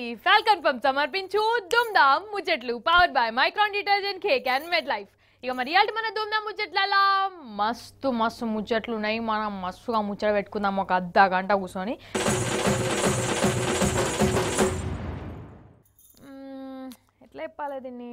Falcon pump సమర్పించు దుమ్ దామ్ ముచ్చట్లు powered by Micron detergent cake and Medlife ఇక మరి ఇవాళ మన దుమ్ దామ్ ముచ్చట్లలో మస్తు మస్తు ముచ్చట్లు ఉన్నాయి మనం మస్తుగా ముచ్చట పెట్టుకుందాం ఒక అర్ధ గంట కూర్చొని మ్మ్, ఎట్లా చెప్పాలి దీన్ని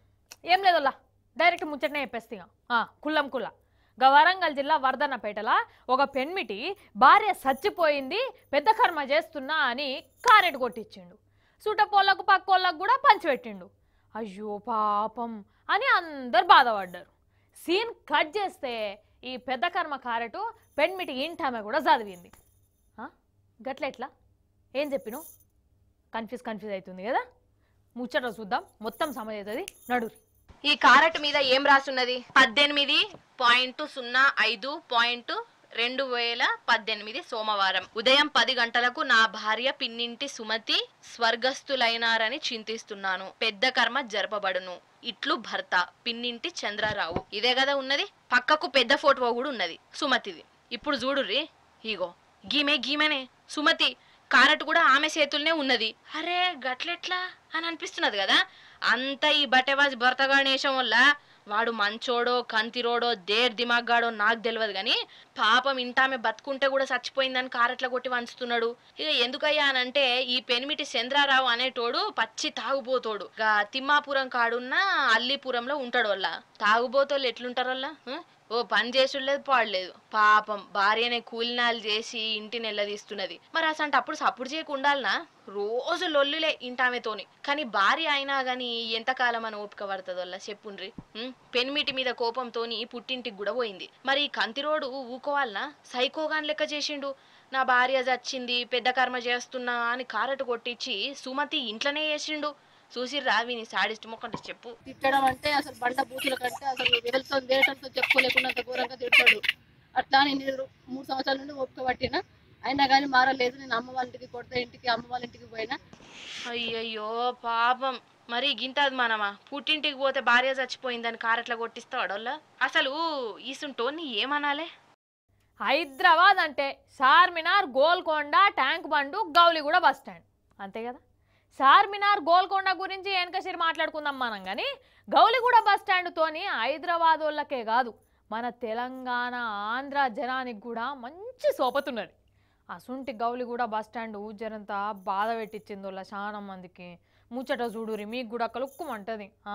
ఏం లేదల్లా డైరెక్ట్ ముచ్చటనే చెప్పేస్తే ఇక. ఆ, కుల్లం కుల్ల గా వరంగల్ జిల్లా వర్ధన్నపేటల ఒక పెన్మిటి భార్య చచ్చిపోయింది పెద్ద కర్మ చేస్తున్నా అని కారెట్ కొట్టించిండు సుటపోళ్ళకు పక్కోళ్ళకు కూడా పంచిపెట్టిండు అయ్యో పాపం అని అందరు బాధపడ్డారు సీన్ కట్ చేస్తే ఈ పెద్ద కర్మ కారెటు పెన్మిటి ఇంటామె కూడా చదివింది ఆ? గట్ల ఎట్లా ఏం చెప్పిను కన్ఫ్యూజ్ కన్ఫ్యూజ్ అవుతుంది కదా ముచ్చట చూద్దాం మొత్తం సమజ్ అవుతుంది నడురి ఈ కారెట్ మీద ఏం రాసున్నది పద్దెనిమిది పాయింట్ సున్నా ఐదు పాయింట్ రెండు వేల పద్దెనిమిది సోమవారం ఉదయం పది గంటలకు నా భార్య పిన్నింటి సుమతి స్వర్గస్థులైనారని చింతిస్తున్నాను పెద్ద కర్మ జరపబడును ఇట్లు భర్త పిన్నింటి చంద్రరావు ఇదే కదా ఉన్నది పక్కకు పెద్ద ఫోటో కూడా ఉన్నది సుమతిది ఇప్పుడు చూడుర్రి ఇగో గీమే గీమెనే సుమతి కారట్ కూడా ఆమె చేతుల్నే ఉన్నది అరే గట్లెట్లా అని అనిపిస్తున్నది కదా అంత ఈ బట్టెబాజ్ భర్త గణేశం వల్ల వాడు మంచోడో కంతిరోడో దేర్ దిమాగ్గాడో నాకు తెలియదు కానీ పాపం ఇంటామె బతుకుంటే కూడా చచ్చిపోయిందని కారట్ల కొట్టి వంచుతున్నాడు ఇక ఎందుకయ్యా అనంటే ఈ పెనిమిటి చంద్రారావు అనేటోడు పచ్చి తాగుబోతోడు గా తిమ్మాపురం కాడున్న అల్లీపురంలో ఉంటాడు వాళ్ళ తాగుబోతోళ్ళు ఎట్లుంటారు వాళ్ళ హ? ఓ పని చేసులేదు పాడలేదు పాపం భార్యనే కూలినాలు చేసి ఇంటిని ఎల్లదీస్తున్నది మరి అసంటే అప్పుడు సప్పుడు చేయకుండాలనా రోజు లొల్లులే ఇంటామెతోని కానీ భార్య అయినా గాని ఎంతకాలం అని ఓపిక పడుతుంది వల్ల చెప్పుండ్రి ఉం? పెనిమిటి మీద కోపంతోని పుట్టింటికి కూడా పోయింది మరి ఈ కంతిరోడు ఊకోవాలనా సైకోగాన్ లెక్క చేసిండు నా భార్య చచ్చింది పెద్ద కర్మ చేస్తున్నా అని కారట కొట్టించి సుమతి ఇంట్లోనే చేసిండు చూసిర్రా విని సాడిస్ట్ మొక్కంటే చెప్పు తిట్టడం అంటే అసలు బండ బూతుల కంటే అసలు వేలతో వేయటంతో చెప్పుకోలేకున్నంత ఘోరంగా తిడతాడు అట్లా నేను ఇరు- మూడు సంవత్సరాల నుండి ఓపిక పట్టిన అయినా కానీ మారలేదు నేను అమ్మ వాళ్ళ ఇంటికి కొడతా ఇంటికి అమ్మ వాళ్ళ ఇంటికి పోయినా అయ్యయ్యో పాపం మరి గింతది మనమా పుట్టింటికి పోతే భార్య చచ్చిపోయిందని కారట్లా కొట్టిస్తావాడోళ్ళ అసలు ఈసుంటోని ఏమనాలే హైదరాబాద్ అంటే Charminar Golconda tank bund Gowliguda bus stand అంతే కదా చార్మినార్ గోల్కొండ గురించి వెనకసిరి మాట్లాడుకుందాం మనం కానీ గౌలిగూడ బస్ స్టాండ్తోని హైదరాబాద్ వాళ్ళకే కాదు మన తెలంగాణ ఆంధ్ర జనానికి కూడా మంచి సోపతున్నది అసుంటి గౌలిగూడ బస్ స్టాండ్ జరంతా బాధ పెట్టించింది వాళ్ళ చాలా మందికి ముచ్చట చూడురి మీకు కూడా కలుక్కుమంటది ఆ.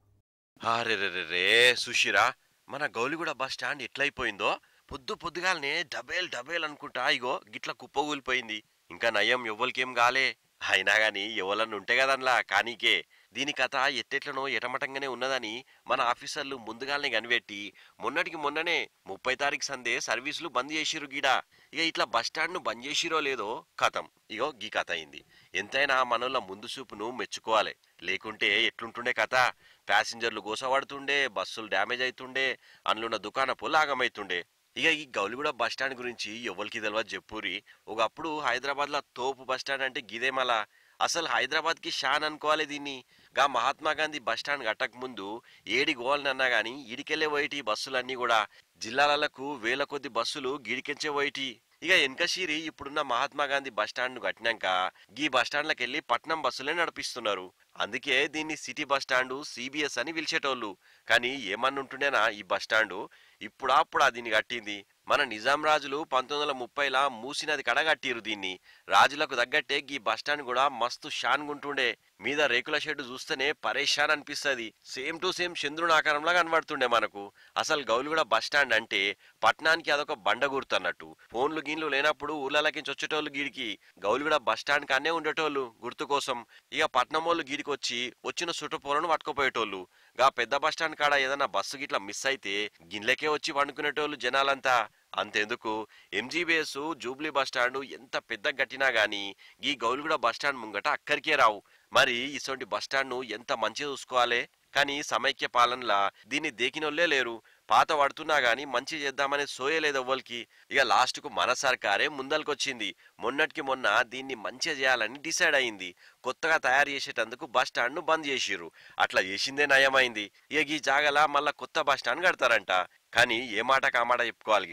రే సుషిరా మన గౌలిగూడ బస్ స్టాండ్ ఎట్లయిపోయిందో పొద్దు పొద్దుగాలనే డబేల్ డబేల్ అనుకుంటా ఇగో గిట్ల కుప్పగూలిపోయింది ఇంకా నయం ఎవ్వరికేం గాలే అయినా గాని ఎవరన్నా ఉంటే కదన్లా కానీకే దీని కథ ఎట్టెట్లనో ఎటమటంగానే ఉన్నదని మన ఆఫీసర్లు ముందుగానే కనిపెట్టి మొన్నటికి మొన్ననే ముప్పై తారీఖు సందే సర్వీసులు బంద్ చేసిరు గీడా ఇక ఇట్లా బస్ స్టాండ్ ను బంద్ చేసిరో లేదో కథం ఇగో గీ కథ అయింది ఎంతైనా మనోళ్ళ ముందు చూపును మెచ్చుకోవాలి లేకుంటే ఎట్లుంటుండే కథ ప్యాసింజర్లు గోసపడుతుండే బస్సులు డ్యామేజ్ అవుతుండే అందులో దుకాణపు లాగమైతుండే ఇక ఈ గౌలిగూడ బస్ స్టాండ్ గురించి ఎవరికి తెలియదు చెప్పురి ఒకప్పుడు హైదరాబాద్ లో తోపు బస్ స్టాండ్ అంటే గిదేమలా అసలు హైదరాబాద్ కి షాన్ అనుకోవాలి దీన్ని గా మహాత్మా గాంధీ బస్ స్టాండ్ కట్టక ముందు ఏడి గోవాలనన్నా గానీ ఈడికెళ్లే పోయిటి బస్సులన్నీ కూడా జిల్లాలకు వేల కొద్ది బస్సులు గిడికెంచే పోయిటి ఇక ఎన్కషీరి ఇప్పుడున్న మహాత్మా గాంధీ బస్ స్టాండ్ కట్టినాక ఈ బస్ స్టాండ్లకు వెళ్ళి పట్నం బస్సులే నడిపిస్తున్నారు అందుకే దీన్ని సిటీ బస్ స్టాండ్ సిబిఎస్ అని పిలిచేటోళ్ళు కానీ ఏమన్నుంటుండేనా ఈ బస్ స్టాండు ఇప్పుడాప్పుడు దీన్ని కట్టింది మన నిజాం రాజులు పంతొమ్మిది వందల ముప్పైలా మూసినది కడగట్టిరు దీన్ని రాజులకు తగ్గట్టే ఈ బస్ స్టాండ్ కూడా మస్తు షాన్ గుంటుండే మీద రేకుల షెడ్ చూస్తేనే పరేషాన్ అనిపిస్తది సేమ్ టు సేమ్ చంద్రుని ఆకారంలో కనబడుతుండే మనకు అసలు గౌలిగూడ బస్ స్టాండ్ అంటే పట్టణానికి అదొక బండ గుర్తన్నట్టు ఫోన్లు గిన్లు లేనప్పుడు ఊర్లకి వచ్చేటోళ్ళు గీడికి గౌలిగూడ బస్ స్టాండ్ కానే ఉండేటోళ్ళు గుర్తు కోసం ఇక పట్నం వాళ్ళు గీడికి వచ్చి వచ్చిన చుట్టుపోలను పట్టుకుపోయేటోళ్ళు గా పెద్ద బస్ స్టాండ్ కాడ ఏదైనా బస్సు గిట్లా మిస్ అయితే గిన్లకే వచ్చి వండుకునేటోళ్ళు జనాలంతా అంతెందుకు ఎంజీబీఎస్ జూబ్లీ బస్ స్టాండ్ ఎంత పెద్ద గట్టినా గానీ ఈ గౌలిగూడ బస్ స్టాండ్ ముంగట అక్కడికే రావు మరి ఇటువంటి బస్ స్టాండ్ ను ఎంత మంచిగా చూసుకోవాలి కానీ సమైక్య పాలనలా దీన్ని దేకినోళ్లే లేరు పాత పడుతున్నా గానీ మంచి చేద్దామనే సోయలేదు ఎవ్వరికి ఇక లాస్ట్ కు మన సర్కారే ముందలకొచ్చింది మొన్నటికి మొన్న దీన్ని మంచిగా చేయాలని డిసైడ్ అయింది కొత్తగా తయారు చేసేటందుకు బస్ స్టాండ్ ను బంద్ చేసిర్రు అట్లా చేసిందే నయమైంది ఇక ఈ జాగలా మళ్ళా కొత్త బస్ స్టాండ్ కడతారంట కానీ ఏ మాట కామాట చెప్పుకోవాలి గీడ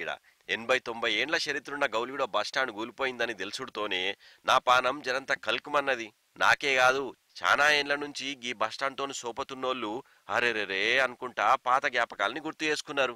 ఎనభై తొంభై ఏండ్ల చరిత్రున్న గౌలిగూడ బస్టాండ్ కూలిపోయిందని తెలుసుడుతోనే నా పానం జరంత కలుకుమన్నది నాకే కాదు చానా ఏండ్ల నుంచి గీ బస్టాండ్తోని సోపతున్నోళ్ళు అరెరెరే అనుకుంటా పాత జ్ఞాపకాలని గుర్తు చేసుకున్నారు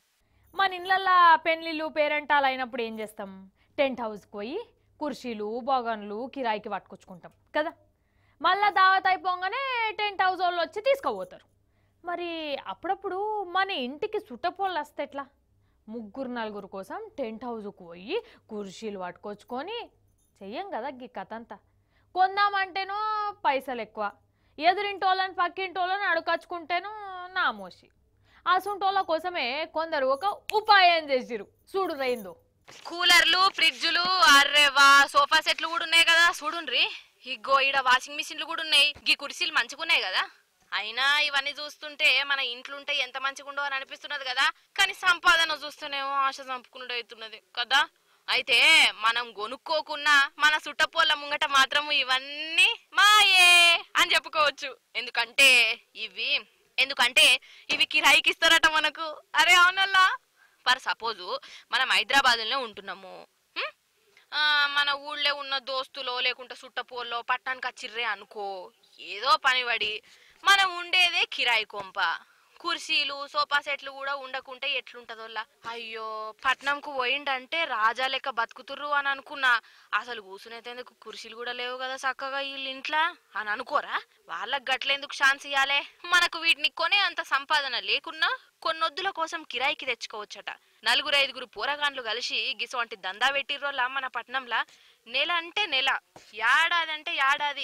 మన ఇళ్ళల్లో పెళ్ళిళ్ళు పేరెంటాలు అయినప్పుడు ఏం చేస్తాం టెంట్ హౌస్కి పోయి కుర్చీలు బోగన్లు కిరాయికి పట్టుకొచ్చుకుంటాం కదా మళ్ళా దావత్ అయిపోగానే టెంట్ హౌస్ వాళ్ళు వచ్చి తీసుకుపోతారు మరి అప్పుడప్పుడు మన ఇంటికి సుట్టపోళ్ళు వస్తే ఎట్లా ముగ్గురు నలుగురు కోసం టెంట్ హౌస్కి పోయి కుర్చీలు పట్టుకొచ్చుకొని చెయ్యం కదా గీ కథ అంతా కొందామంటేనో పైసలు ఎక్కువ ఎదురింటోళ్ళని పక్కింటోళ్ళని అడుకచ్చుకుంటేనో నామోషి అసుంటోళ్ళ కోసమే కొందరు ఒక ఉపాయం చేసిరు చూడు రైందో కూలర్లు ఫ్రిడ్జ్లు అర్రేవా సోఫా సెట్లు కూడా ఉన్నాయి కదా చూడుండ్రి ఇగ్గో ఈడ వాషింగ్ మిషన్లు కూడా ఉన్నాయి గీ కుర్చీలు మంచిగున్నాయి కదా అయినా ఇవన్నీ చూస్తుంటే మన ఇంట్లో ఉంటే ఎంత మంచిగా ఉండవు అని అనిపిస్తున్నది కదా కానీ సంపాదన చూస్తేనేమో ఆశ చంపుకున్నట్టు అవుతున్నది కదా అయితే మనం కొనుక్కోకున్నా మన సుట్టపోళ్ళ ముంగట మాత్రం ఇవన్నీ మాయే అని చెప్పుకోవచ్చు ఎందుకంటే ఇవి ఎందుకంటే ఇవి కిరాయికి ఇస్తారట మనకు అరే అవునల్లా ఫర్ సపోజు మనం హైదరాబాద్లోనే ఉంటున్నాము హ్మ్? ఆ, మన ఊళ్ళో ఉన్న దోస్తులో లేకుంటే సుట్టపోల్లో పట్టణానికి వచ్చిర్రే అనుకో ఏదో పని పడి మనం ఉండేదే కిరాయి కొంప కుర్చీలు సోఫా సెట్లు కూడా ఉండకుంటే ఎట్లుంటదోల్లా అయ్యో పట్నంకు పోయిండంటే రాజా లెక్క బతుకుతుర్రు అని అనుకున్నా అసలు కూర్చునేందుకు కుర్చీలు కూడా లేవు కదా చక్కగా వీళ్ళ ఇంట్లో అని అనుకోరా వాళ్ళకి గట్లేందుకు ఛాన్స్ ఇవ్వాలే మనకు వీటిని కొనే అంత సంపాదన లేకున్నా కొన్నొద్దుల కోసం కిరాయికి తెచ్చుకోవచ్చట నలుగురు ఐదుగురు పోరగాన్లు కలిసి గిసోంటి దందా పెట్టిర్రోలా మన పట్నంలా నెల అంటే నెల ఏడాది అంటే ఏడాది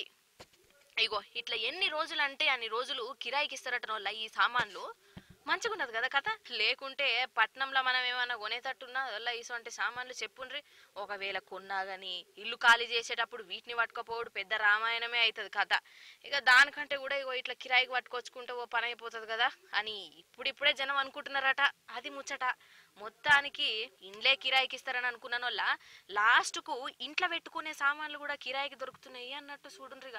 ఇగో ఇట్లా ఎన్ని రోజులు అంటే అన్ని రోజులు కిరాయికి ఇస్తారట వల్ల ఈ సామాన్లు మంచిగున్నది కదా కథ లేకుంటే పట్నంలో మనం ఏమైనా కొనేటట్టున్నా వల్ల ఇటువంటి సామాన్లు చెప్పుండ్రి ఒకవేళ కొన్నా గాని ఇల్లు ఖాళీ చేసేటప్పుడు వీటిని పట్టుకపోవడు పెద్ద రామాయణమే అవుతుంది కథ ఇక దానికంటే కూడా ఇగో ఇట్లా కిరాయికి పట్టుకొచ్చుకుంటే ఓ పని అయిపోతుంది కదా అని ఇప్పుడిప్పుడే జనం అనుకుంటున్నారట అది ముచ్చట మొత్తానికి ఇండ్లే కిరాయికి ఇస్తారని అనుకున్న వాళ్ళ లాస్ట్కు ఇంట్లో పెట్టుకునే సామాన్లు కూడా కిరాయికి దొరుకుతున్నాయి అన్నట్టు చూడుండ్రిగా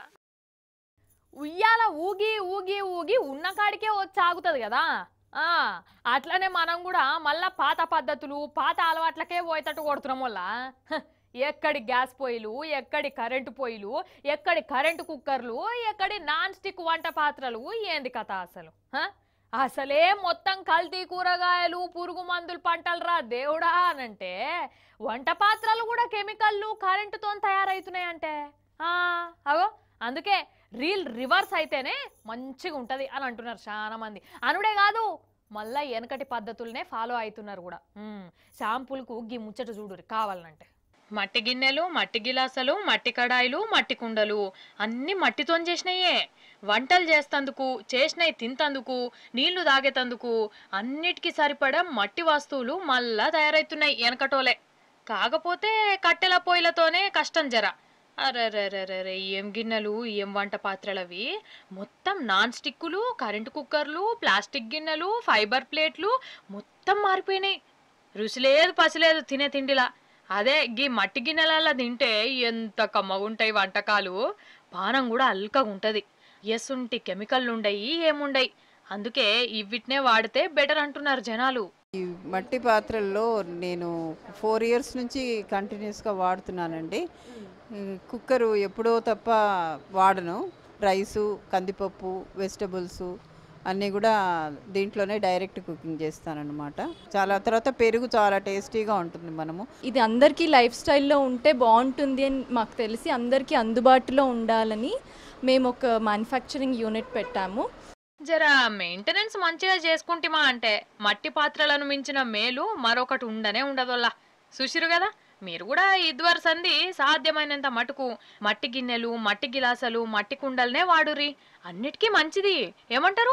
ఉయ్యాల ఊగి ఊగి ఊగి ఉన్న కాడికే వచ్చి ఆగుతుంది కదా ఆ, అట్లనే మనం కూడా మళ్ళా పాత పద్ధతులు పాత అలవాట్లకే పోయేటట్టు కొడుతున్నాం వల్ల హ, ఎక్కడి గ్యాస్ పొయ్యిలు ఎక్కడి కరెంటు పొయ్యిలు ఎక్కడి కరెంటు కుక్కర్లు ఎక్కడి నాన్ స్టిక్ వంట పాత్రలు ఏంది కథ అసలు హ? అసలే మొత్తం కల్తీ కూరగాయలు పురుగు మందులు పంటలు రా దేవుడా అనంటే వంట పాత్రలు కూడా కెమికల్లు కరెంటుతో తయారవుతున్నాయంటే ఆ, అగో అందుకే రీల్ రివర్స్ అయితేనే మంచిగా ఉంటుంది అని అంటున్నారు చాలా మంది అనుడే కాదు మళ్ళా వెనకటి పద్ధతులనే ఫాలో అవుతున్నారు కూడా ఉమ్, షాంపూలకు గి ముచ్చట చూడు కావాలంటే మట్టి గిన్నెలు మట్టి గిలాసలు మట్టి కడాయిలు మట్టి కుండలు అన్ని మట్టితో చేసినయే వంటలు చేస్తందుకు చేసినవి తింతందుకు నీళ్లు తాగేతందుకు అన్నిటికీ సరిపడా మట్టి వస్తువులు మళ్ళా తయారవుతున్నాయి వెనకటోలే కాకపోతే కట్టెల పొయ్యిలతోనే కష్టం జర అరెరెరెరెరే ఏం గిన్నెలు ఏం వంట పాత్రలు అవి మొత్తం నాన్ స్టిక్కులు కరెంటు కుక్కర్లు ప్లాస్టిక్ గిన్నెలు ఫైబర్ ప్లేట్లు మొత్తం మారిపోయినాయి రుచి లేదు పసి లేదు తినే తిండిలా అదే గీ మట్టి గిన్నెలలో తింటే ఎంత కమ్మగుంటాయి వంటకాలు పానం కూడా అల్కగా ఉంటది ఎసుంటి కెమికల్ ఉండయి ఏముండయి అందుకే ఇవిటినే వాడితే బెటర్ అంటున్నారు జనాలు ఈ మట్టి పాత్రల్లో నేను ఫోర్ ఇయర్స్ నుంచి కంటిన్యూస్గా వాడుతున్నానండి ఈ కుక్కరు ఎప్పుడో తప్ప వాడను రైసు కందిపప్పు వెజిటబుల్స్ అన్నీ కూడా దీంట్లోనే డైరెక్ట్ కుకింగ్ చేస్తానన్నమాట చాలా తర్వాత పెరుగు చాలా టేస్టీగా ఉంటుంది మనము ఇది అందరికీ లైఫ్ స్టైల్లో ఉంటే బాగుంటుంది అని మాకు తెలిసి అందరికీ అందుబాటులో ఉండాలని మేము ఒక మ్యానుఫ్యాక్చరింగ్ యూనిట్ పెట్టాము జర మెయింటెనెన్స్ మంచిగా చేసుకుంటామా అంటే మట్టి పాత్రలను మించిన మేలు మరొకటి ఉండనే ఉండదోల్లా చూసిరు కదా మీరు కూడా ఇదివర సంది సాధ్యమైనంత మటుకు మట్టి గిన్నెలు మట్టి గిలాసలు మట్టి కుండలనే వాడురి అన్నిటికీ మంచిది ఏమంటారు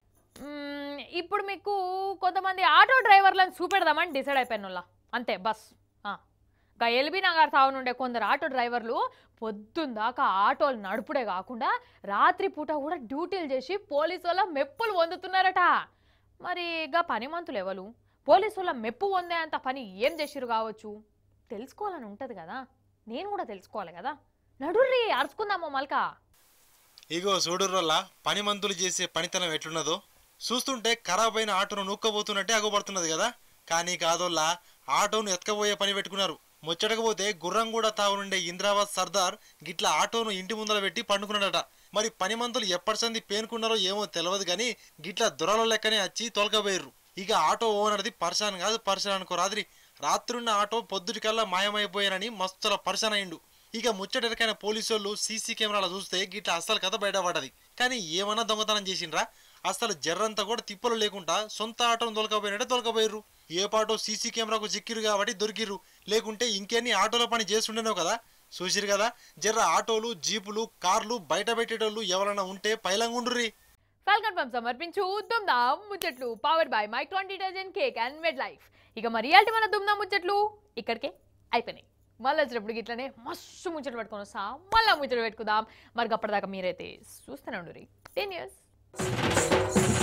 ఇప్పుడు మీకు కొంతమంది ఆటో డ్రైవర్లను చూపెడదామని డిసైడ్ అయిపోయిన అంతే బస్ ఇంకా ఎల్బీ నగర్ తావు నుండే కొందరు ఆటో డ్రైవర్లు పొద్దున్న దాకా ఆటోలు నడుపుడే కాకుండా రాత్రి పూట కూడా డ్యూటీలు చేసి పోలీసు వాళ్ళ మెప్పులు పొందుతున్నారట మరి ఇక పనిమంతులు ఎవరు పోలీసు వాళ్ళ మెప్పు పొందే అంత పని ఏం చేసిరు కావచ్చు తెలుసుకోవాలని ఉంటుంది కదా నేను కూడా తెలుసుకోవాలి కదా నడుర్రి అరుచుకుందామో మల్కా ఇగో చూడుర్రోల్లా పని మంతులు చేసే పనితనం ఎట్లున్నదో చూస్తుంటే ఖరాబ్ అయిన ఆటోను నూక్కబోతున్నట్టే అగుపడుతున్నది కదా కానీ కాదోల్లా ఆటోను ఎత్తుకపోయే పని పెట్టుకున్నారు ముచ్చటకపోతే గుర్రం కూడా తాగునుండే ఇంద్రాబాద్ సర్దార్ గిట్ల ఆటోను ఇంటి ముందర పెట్టి పండుకున్నాడట మరి పని మంతులు ఎప్పటి సంది పేనుకున్నారో ఏమో తెలియదు కానీ గిట్ల దొరల లెక్కనే వచ్చి తొలకపోయారు ఇక ఆటో ఓనర్ది పర్షాన్ కాదు పర్షాన్ అనుకో రాత్రి రాత్రున్న ఆటో పొద్దుటికల్లా మాయమైపోయానని మస్తుల పర్షాన్ అయిండు ఇక ముచ్చటెరకైన పోలీసు వాళ్ళు సీసీ కెమెరాలో చూస్తే గిట్ల అస్సలు కథ బయటపడ్డది కానీ ఏమన్నా దొంగతనం చేసిండ్రా అసలు జర్రంతా కూడా తిప్పలు లేకుండా సొంత ఆటోను దొలకపోయినట్టే దొలకపోయారు ఏ పాటో సీసీ కెమెరాకు చిక్కిరు కాబట్టి దొరికిర్రు లేకుంటే ఇంకెన్ని ఆటోల పని చేస్తుండేనో కదా చూసిరు కదా జర్ర ఆటోలు జీపులు కార్లు బయట పెట్టేటోళ్ళు ఎవరైనా ఉంటే పైలంగుండ్రి ఫాల్కన్ పంప్ సమర్పించు దుమ్దాం ముచ్చట్లు power by Micron detergent cake and Medlife ఇక మరి ఇయాల్టి మన దుమ్దాం ముచ్చట్లు ఇక్కడికే అయిపోయినాయి మళ్ళీ వచ్చినప్పుడు ఇట్లనే మస్తు ముచ్చట్లు పెట్టుకొని వస్తాం మళ్ళీ ముచ్చట్లు పెట్టుకుందాం మరి అప్పటిదాకా మీరైతే చూస్తూనే ఉండు టెన్ ఇయర్స్